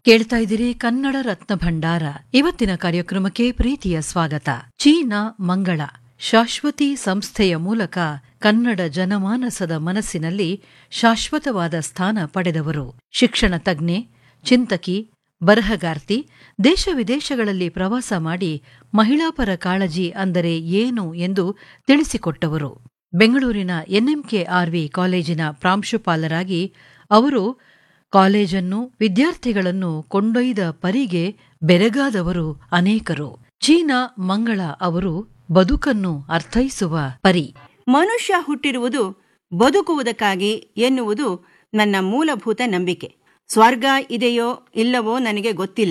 ಕೇಳ್ತಾ ಇದ್ದೀರಿ ಕನ್ನಡ ರತ್ನ ಭಂಡಾರ ಇವತ್ತಿನ ಕಾರ್ಯಕ್ರಮಕ್ಕೆ ಪ್ರೀತಿಯ ಸ್ವಾಗತ ಚೀನಾ ಮಂಗಳ ಶಾಶ್ವತಿ ಸಂಸ್ಥೆಯ ಮೂಲಕ ಕನ್ನಡ ಜನಮಾನಸದ ಮನಸ್ಸಿನಲ್ಲಿ ಶಾಶ್ವತವಾದ ಸ್ಥಾನ ಪಡೆದವರು ಶಿಕ್ಷಣ ತಜ್ಞೆ ಚಿಂತಕಿ ಬರಹಗಾರ್ತಿ ದೇಶ ವಿದೇಶಗಳಲ್ಲಿ ಪ್ರವಾಸ ಮಾಡಿ ಮಹಿಳಾಪರ ಕಾಳಜಿ ಅಂದರೆ ಏನು ಎಂದು ತಿಳಿಸಿಕೊಟ್ಟವರು ಬೆಂಗಳೂರಿನ ಎನ್ಎಂಕೆಆರ್ವಿ ಕಾಲೇಜಿನ ಪ್ರಾಂಶುಪಾಲರಾಗಿ ಅವರು ಕಾಲೇಜನ್ನು ವಿದ್ಯಾರ್ಥಿಗಳನ್ನು ಕೊಂಡೊಯ್ದ ಪರಿಗೆ ಬೆರಗಾದವರು ಅನೇಕರು ಚೀನಾ ಮಂಗಳ ಅವರು ಬದುಕನ್ನು ಅರ್ಥೈಸುವ ಪರಿ ಮನುಷ್ಯ ಹುಟ್ಟಿರುವುದು ಬದುಕುವುದಕ್ಕಾಗಿ ಎನ್ನುವುದು ನನ್ನ ಮೂಲಭೂತ ನಂಬಿಕೆ ಸ್ವರ್ಗ ಇದೆಯೋ ಇಲ್ಲವೋ ನನಗೆ ಗೊತ್ತಿಲ್ಲ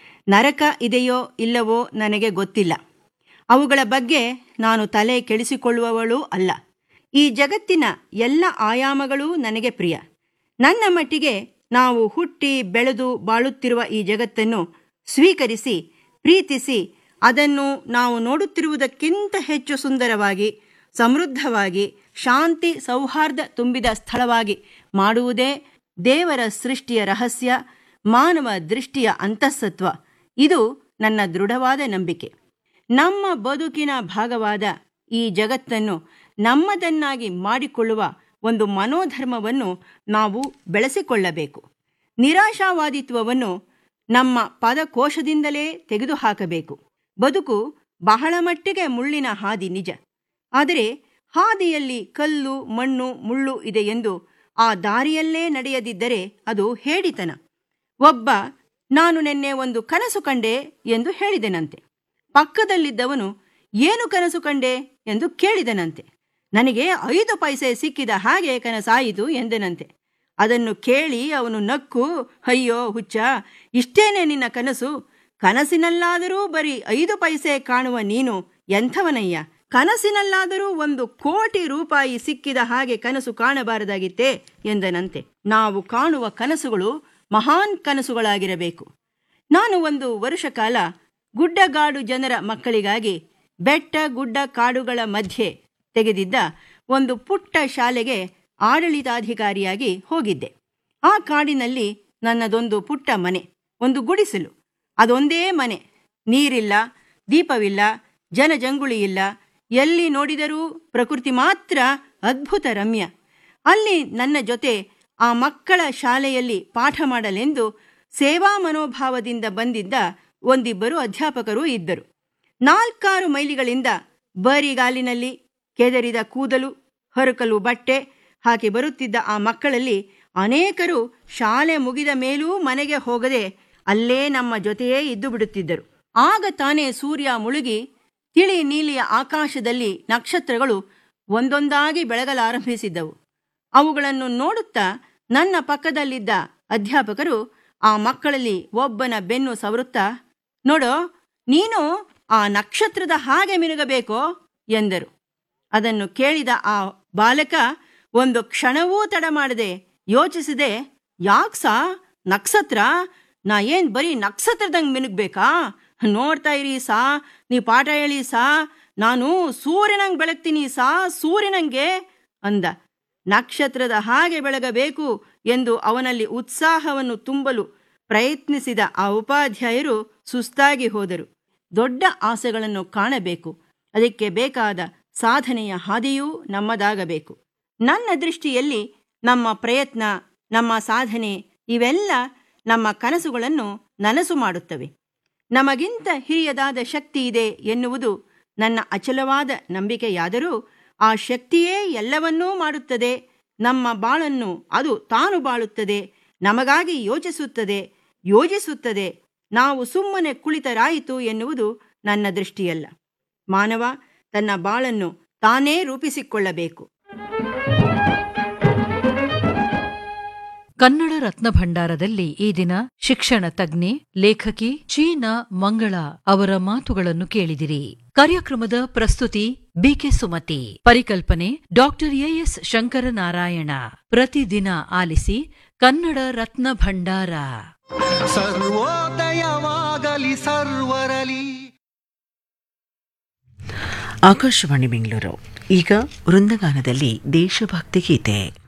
ನರಕ ಇದೆಯೋ ಇಲ್ಲವೋ ನನಗೆ ಗೊತ್ತಿಲ್ಲ ಅವುಗಳ ಬಗ್ಗೆ ನಾನು ತಲೆ ಕೆಡಿಸಿಕೊಳ್ಳುವವಳೂ ಅಲ್ಲ ಈ ಜಗತ್ತಿನ ಎಲ್ಲ ಆಯಾಮಗಳೂ ನನಗೆ ಪ್ರಿಯ ನನ್ನ ಮಟ್ಟಿಗೆ ನಾವು ಹುಟ್ಟಿ ಬೆಳೆದು ಬಾಳುತ್ತಿರುವ ಈ ಜಗತ್ತನ್ನು ಸ್ವೀಕರಿಸಿ ಪ್ರೀತಿಸಿ ಅದನ್ನು ನಾವು ನೋಡುತ್ತಿರುವುದಕ್ಕಿಂತ ಹೆಚ್ಚು ಸುಂದರವಾಗಿ ಸಮೃದ್ಧವಾಗಿ ಶಾಂತಿ ಸೌಹಾರ್ದ ತುಂಬಿದ ಸ್ಥಳವಾಗಿ ಮಾಡುವುದೇ ದೇವರ ಸೃಷ್ಟಿಯ ರಹಸ್ಯ ಮಾನವ ದೃಷ್ಟಿಯ ಅಂತಃಸತ್ವ ಇದು ನನ್ನ ದೃಢವಾದ ನಂಬಿಕೆ ನಮ್ಮ ಬದುಕಿನ ಭಾಗವಾದ ಈ ಜಗತ್ತನ್ನು ನಮ್ಮದನ್ನಾಗಿ ಮಾಡಿಕೊಳ್ಳುವ ಒಂದು ಮನೋಧರ್ಮವನ್ನು ನಾವು ಬೆಳೆಸಿಕೊಳ್ಳಬೇಕು ನಿರಾಶಾವಾದಿತ್ವವನ್ನು ನಮ್ಮ ಪದಕೋಶದಿಂದಲೇ ತೆಗೆದುಹಾಕಬೇಕು ಬದುಕು ಬಹಳ ಮಟ್ಟಿಗೆ ಮುಳ್ಳಿನ ಹಾದಿ ನಿಜ ಆದರೆ ಹಾದಿಯಲ್ಲಿ ಕಲ್ಲು ಮಣ್ಣು ಮುಳ್ಳು ಇದೆ ಎಂದು ಆ ದಾರಿಯಲ್ಲೇ ನಡೆಯದಿದ್ದರೆ ಅದು ಹೇಡಿತನ ಒಬ್ಬ ನಾನು ನಿನ್ನೆ ಒಂದು ಕನಸು ಕಂಡೆ ಎಂದು ಹೇಳಿದೆನಂತೆ ಪಕ್ಕದಲ್ಲಿದ್ದವನು ಏನು ಕನಸು ಕಂಡೆ ಎಂದು ಕೇಳಿದನಂತೆ ನನಗೆ ಐದು ಪೈಸೆ ಸಿಕ್ಕಿದ ಹಾಗೆ ಕನಸಾಯಿತು ಎಂದನಂತೆ ಅದನ್ನು ಕೇಳಿ ಅವನು ನಕ್ಕು ಅಯ್ಯೋ ಹುಚ್ಚ ಇಷ್ಟೇನೆ ನಿನ್ನ ಕನಸು ಕನಸಿನಲ್ಲಾದರೂ ಬರೀ ಐದು ಪೈಸೆ ಕಾಣುವ ನೀನು ಎಂಥವನಯ್ಯ ಕನಸಿನಲ್ಲಾದರೂ ಒಂದು ಕೋಟಿ ರೂಪಾಯಿ ಸಿಕ್ಕಿದ ಹಾಗೆ ಕನಸು ಕಾಣಬಾರದಾಗಿತ್ತೇ ಎಂದನಂತೆ ನಾವು ಕಾಣುವ ಕನಸುಗಳು ಮಹಾನ್ ಕನಸುಗಳಾಗಿರಬೇಕು ನಾನು ಒಂದು ವರುಷ ಕಾಲ ಗುಡ್ಡಗಾಡು ಜನರ ಮಕ್ಕಳಿಗಾಗಿ ಬೆಟ್ಟ ಗುಡ್ಡ ಕಾಡುಗಳ ಮಧ್ಯೆ ತೆಗೆದಿದ್ದ ಒಂದು ಪುಟ್ಟ ಶಾಲೆಗೆ ಆಡಳಿತಾಧಿಕಾರಿಯಾಗಿ ಹೋಗಿದ್ದೆ ಆ ಕಾಡಿನಲ್ಲಿ ನನ್ನದೊಂದು ಪುಟ್ಟ ಮನೆ ಒಂದು ಗುಡಿಸಲು ಅದೊಂದೇ ಮನೆ ನೀರಿಲ್ಲ ದೀಪವಿಲ್ಲ ಜನಜಂಗುಳಿ ಇಲ್ಲ ಎಲ್ಲಿ ನೋಡಿದರೂ ಪ್ರಕೃತಿ ಮಾತ್ರ ಅದ್ಭುತ ರಮ್ಯ ಅಲ್ಲಿ ನನ್ನ ಜೊತೆ ಆ ಮಕ್ಕಳ ಶಾಲೆಯಲ್ಲಿ ಪಾಠ ಮಾಡಲೆಂದು ಸೇವಾ ಮನೋಭಾವದಿಂದ ಬಂದಿದ್ದ ಒಂದಿಬ್ಬರು ಅಧ್ಯಾಪಕರು ಇದ್ದರು ನಾಲ್ಕಾರು ಮೈಲಿಗಳಿಂದ ಬರಿಗಾಲಿನಲ್ಲಿ ಕೆದರಿದ ಕೂದಲು ಹೊರಕಲು ಬಟ್ಟೆ ಹಾಕಿ ಬರುತ್ತಿದ್ದ ಆ ಮಕ್ಕಳಲ್ಲಿ ಅನೇಕರು ಶಾಲೆ ಮುಗಿದ ಮೇಲೂ ಮನೆಗೆ ಹೋಗದೆ ಅಲ್ಲೇ ನಮ್ಮ ಜೊತೆಯೇ ಇದ್ದು ಬಿಡುತ್ತಿದ್ದರು ಆಗ ತಾನೇ ಸೂರ್ಯ ಮುಳುಗಿ ತಿಳಿ ನೀಲಿಯ ಆಕಾಶದಲ್ಲಿ ನಕ್ಷತ್ರಗಳು ಒಂದೊಂದಾಗಿ ಬೆಳಗಲಾರಂಭಿಸಿದ್ದವು ಅವುಗಳನ್ನು ನೋಡುತ್ತಾ ನನ್ನ ಪಕ್ಕದಲ್ಲಿದ್ದ ಅಧ್ಯಾಪಕರು ಆ ಮಕ್ಕಳಲ್ಲಿ ಒಬ್ಬನ ಬೆನ್ನು ಸವರುತ್ತಾ ನೋಡೋ ನೀನು ಆ ನಕ್ಷತ್ರದ ಹಾಗೆ ಮಿನುಗಬೇಕೋ ಎಂದರು ಅದನ್ನು ಕೇಳಿದ ಆ ಬಾಲಕ ಒಂದು ಕ್ಷಣವೂ ತಡ ಮಾಡದೆ ಯೋಚಿಸಿದೆ ಯಾಕ್ಸಾ ನಕ್ಷತ್ರ ನಾ ಏನ್ ಬರೀ ನಕ್ಷತ್ರದಂಗೆ ಮಿನುಗ್ಬೇಕಾ ನೋಡ್ತಾ ಇರಿ ಸಾ ನೀ ಪಾಠ ಹೇಳಿ ಸಾ ನಾನು ಸೂರ್ಯನಂಗೆ ಬೆಳಗ್ತೀನಿ ಸಾ ಸೂರ್ಯನಂಗೆ ಅಂದ ನಕ್ಷತ್ರದ ಹಾಗೆ ಬೆಳಗಬೇಕು ಎಂದು ಅವನಲ್ಲಿ ಉತ್ಸಾಹವನ್ನು ತುಂಬಲು ಪ್ರಯತ್ನಿಸಿದ ಆ ಉಪಾಧ್ಯಾಯರು ಸುಸ್ತಾಗಿ ಹೋದರು ದೊಡ್ಡ ಆಸೆಗಳನ್ನು ಕಾಣಬೇಕು ಅದಕ್ಕೆ ಬೇಕಾದ ಸಾಧನೆಯ ಹಾದಿಯೂ ನಮ್ಮದಾಗಬೇಕು ನನ್ನ ದೃಷ್ಟಿಯಲ್ಲಿ ನಮ್ಮ ಪ್ರಯತ್ನ ನಮ್ಮ ಸಾಧನೆ ಇವೆಲ್ಲ ನಮ್ಮ ಕನಸುಗಳನ್ನು ನನಸು ಮಾಡುತ್ತವೆ ನಮಗಿಂತ ಹಿರಿಯದಾದ ಶಕ್ತಿ ಇದೆ ಎನ್ನುವುದು ನನ್ನ ಅಚಲವಾದ ನಂಬಿಕೆಯಾದರೂ ಆ ಶಕ್ತಿಯೇ ಎಲ್ಲವನ್ನೂ ಮಾಡುತ್ತದೆ ನಮ್ಮ ಬಾಳನ್ನು ಅದು ತಾನು ಬಾಳುತ್ತದೆ ನಮಗಾಗಿ ಯೋಚಿಸುತ್ತದೆ ಯೋಜಿಸುತ್ತದೆ ನಾವು ಸುಮ್ಮನೆ ಕುಳಿತರಾಯಿತು ಎನ್ನುವುದು ನನ್ನ ದೃಷ್ಟಿಯಲ್ಲ ಮಾನವ ತನ್ನ ಬಾಳನ್ನು ತಾನೇ ರೂಪಿಸಿಕೊಳ್ಳಬೇಕು ಕನ್ನಡ ರತ್ನ ಭಂಡಾರದಲ್ಲಿ ಈ ದಿನ ಶಿಕ್ಷಣ ತಜ್ಞೆ ಲೇಖಕಿ ಚೀನಾ ಮಂಗಳ ಅವರ ಮಾತುಗಳನ್ನು ಕೇಳಿದಿರಿ ಕಾರ್ಯಕ್ರಮದ ಪ್ರಸ್ತುತಿ ಬಿಕೆ ಸುಮತಿ ಪರಿಕಲ್ಪನೆ ಡಾಕ್ಟರ್ ಎಎಸ್ ಶಂಕರನಾರಾಯಣ ಪ್ರತಿದಿನ ಆಲಿಸಿ ಕನ್ನಡ ರತ್ನ ಭಂಡಾರ ಸರ್ವೋದಯವಾಗಲಿ ಸರ್ವರಲಿ ಆಕಾಶವಾಣಿ ಬೆಂಗಳೂರು ಈಗ ವೃಂದಗಾನದಲ್ಲಿ ದೇಶಭಕ್ತಿ ಗೀತೆ